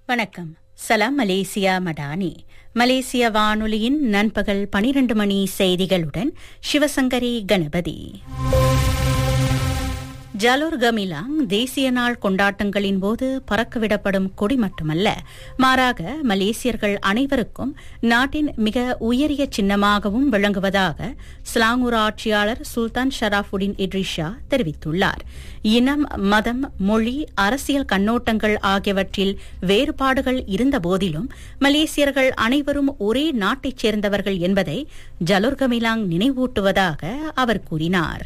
வணக்கம் சலாம் மலேசியா மடானி மலேசிய வானொலியின் நண்பகல் பனிரண்டு மணி செய்திகளுடன் சிவசங்கரி கணபதி ஜலோர் கமிலாங் தேசிய நாள் கொண்டாட்டங்களின் போது பறக்கவிடப்படும் கொடி மட்டுமல்ல மாறாக மலேசியர்கள் அனைவருக்கும் நாட்டின் மிக உயரிய சின்னமாகவும் விளங்குவதாக ஸ்லாங்கூர் ஆட்சியாளர் சுல்தான் ஷராஃபுடின் இட்ரிஷா தெரிவித்துள்ளார் இனம் மதம் மொழி அரசியல் கண்ணோட்டங்கள் ஆகியவற்றில் வேறுபாடுகள் இருந்தபோதிலும் மலேசியர்கள் அனைவரும் ஒரே நாட்டைச் சேர்ந்தவர்கள் என்பதை ஜலோர் கமிலாங் நினைவூட்டுவதாக அவர் கூறினார்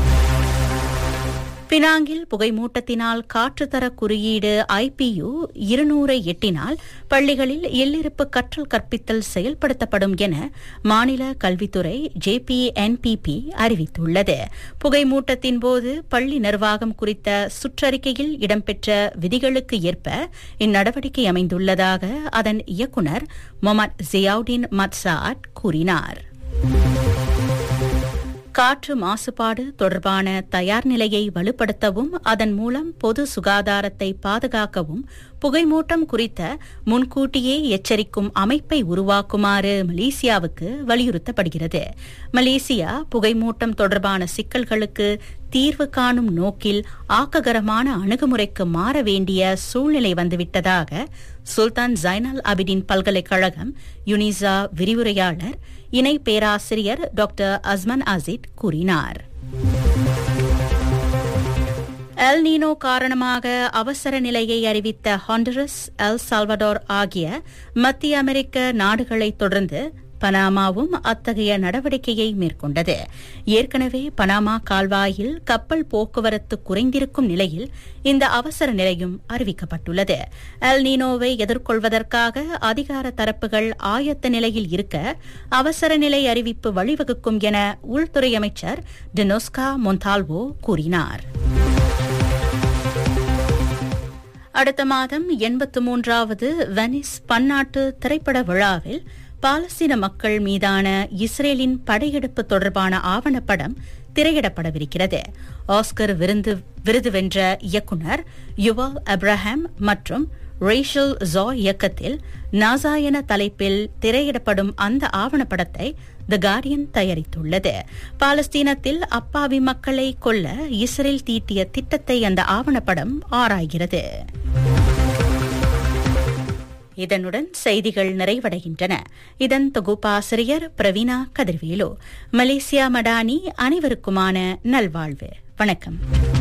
பினாங்கில் புகைமூட்டத்தினால் காற்றுத்தர குறியீடு ஐபியு இருநூறை எட்டினால் பள்ளிகளில் எல்லிருப்பு கற்றல் கற்பித்தல் செயல்படுத்தப்படும் என மாநில கல்வித்துறை ஜேபிஎன்பிபி அறிவித்துள்ளது புகைமூட்டத்தின் போது பள்ளி நிர்வாகம் குறித்த சுற்றறிக்கையில் இடம்பெற்ற விதிகளுக்கு ஏற்ப இந்நடவடிக்கை அமைந்துள்ளதாக அதன் இயக்குநர் மொமட் ஜியாவுடின் மத்சாட் கூறினார் காற்று மாசுபாடு தொடர்பான தயார் நிலையை வலுப்படுத்தவும் அதன் மூலம் பொது சுகாதாரத்தை பாதுகாக்கவும் புகைமூட்டம் குறித்த முன்கூட்டியே எச்சரிக்கும் அமைப்பை உருவாக்குமாறு மலேசியாவுக்கு வலியுறுத்தப்படுகிறது மலேசியா புகைமூட்டம் தொடர்பான சிக்கல்களுக்கு தீர்வு காணும் நோக்கில் ஆக்ககரமான அணுகுமுறைக்கு மாற வேண்டிய சூழ்நிலை வந்துவிட்டதாக சுல்தான் ஜைனல் அபிடின் பல்கலைக்கழகம் யுனிசா விரிவுரையாளர் இணை பேராசிரியர் டாக்டர் அஸ்மன் அசித் கூறினார் எல் நீனோ காரணமாக அவசர நிலையை அறிவித்த ஹாண்டரஸ் எல் சால்வடோர் ஆகிய மத்திய அமெரிக்க நாடுகளைத் தொடர்ந்து பனாமாவும் அத்தகைய நடவடிக்கையை மேற்கொண்டது ஏற்கனவே பனாமா கால்வாயில் கப்பல் போக்குவரத்து குறைந்திருக்கும் நிலையில் இந்த அவசர நிலையும் அறிவிக்கப்பட்டுள்ளது எல் நீனோவை எதிர்கொள்வதற்காக அதிகார தரப்புகள் ஆயத்த நிலையில் இருக்க அவசர நிலை அறிவிப்பு வழிவகுக்கும் என உள்துறை அமைச்சர் டெனோஸ்கா மொந்தால்வோ கூறினார் அடுத்த மாதம் எண்பத்து மூன்றாவது வெனிஸ் பன்னாட்டு திரைப்பட விழாவில் பாலஸ்தீன மக்கள் மீதான இஸ்ரேலின் படையெடுப்பு தொடர்பான ஆவணப்படம் திரையிடப்படவிருக்கிறது ஆஸ்கர் விருந்து விருது வென்ற இயக்குநர் யுவல் அப்ரஹாம் மற்றும் ரேஷல் ஜா இயக்கத்தில் நாசா என தலைப்பில் திரையிடப்படும் அந்த ஆவணப்படத்தை தி கார்டியன் தயாரித்துள்ளது பாலஸ்தீனத்தில் அப்பாவி மக்களை கொல்ல இஸ்ரேல் தீட்டிய திட்டத்தை அந்த ஆவணப்படம் ஆராய்கிறது இதனுடன் செய்திகள் நிறைவடைகின்றன இதன் தொகுப்பாசிரியர் பிரவீனா கதிர்வேலு மலேசியா மடானி அனைவருக்குமான நல்வாழ்வு வணக்கம்